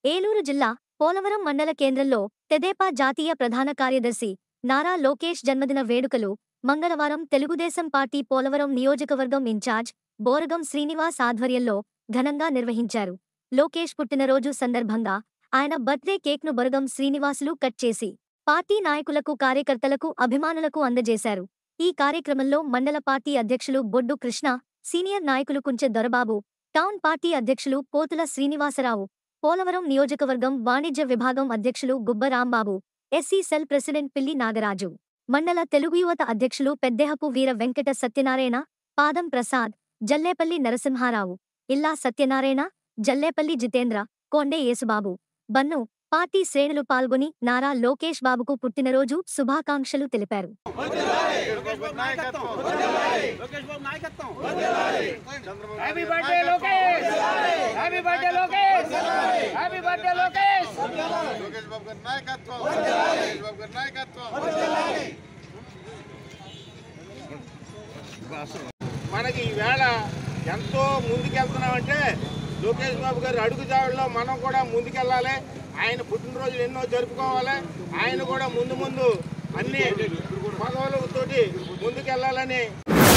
ఏలూరు జిల్లా పోలవరం మండల కేంద్రంలో తెదేపా జాతీయ ప్రధాన కార్యదర్శి నారా లోకేష్ జన్మదిన వేడుకలు మంగళవారం తెలుగుదేశం పార్టీ పోలవరం నియోజకవర్గం ఇన్ఛార్జ్ బోరగం శ్రీనివాస్ ఆధ్వర్యంలో ఘనంగా నిర్వహించారు లోకేష్ పుట్టినరోజు సందర్భంగా ఆయన బర్త్డే కేక్ను బొరగం శ్రీనివాసులు కట్ చేసి పార్టీ నాయకులకు కార్యకర్తలకు అభిమానులకు అందజేశారు ఈ కార్యక్రమంలో మండల పార్టీ అధ్యక్షులు బొడ్డు కృష్ణ సీనియర్ నాయకులు కుంచె దొరబాబు టౌన్ పార్టీ అధ్యక్షులు పోతుల శ్రీనివాసరావు పోలవరం నియోజకవర్గం వాణిజ్య విభాగం అధ్యక్షులు Gubba Rambabu SC cell president Pilli Nagaraju మండల తెలుగు యువత అధ్యక్షులు పెద్దెహపు వీర వెంకట సత్యనారాయణ పాదం ప్రసాద్ జల్లేపల్లి నరసింహారావు ఇల్లా సత్యనారాయణ జల్లేపల్లి జితేంద్ర కొండే యేసుబాబు బన్ను పార్టీ శ్రేణులు పాల్గొని నారా లోకేష్ బాబుకు పుట్టినరోజు శుభాకాంక్షలు తెలిపారు లోకేష్ బాబు నాయకత్వం happy birthday Lokesh happy birthday Lokesh happy birthday Lokesh Lokesh Babu గారి నాయకత్వం లోకేష్ బాబు గారి నాయకత్వం మనకి ఈవేళ ఎంతో ముందుకెళ్తున్నామంటే లోకేష్ బాబు గారి అడుగుజాడలో మనం కూడా ముందుకెళ్ళాలి ఆయన పుట్టినరోజులు ఎన్నో జరుపుకోవాలి ఆయన కూడా ముందు ముందు అన్ని పదవులతోటి ముందుకెళ్ళాలని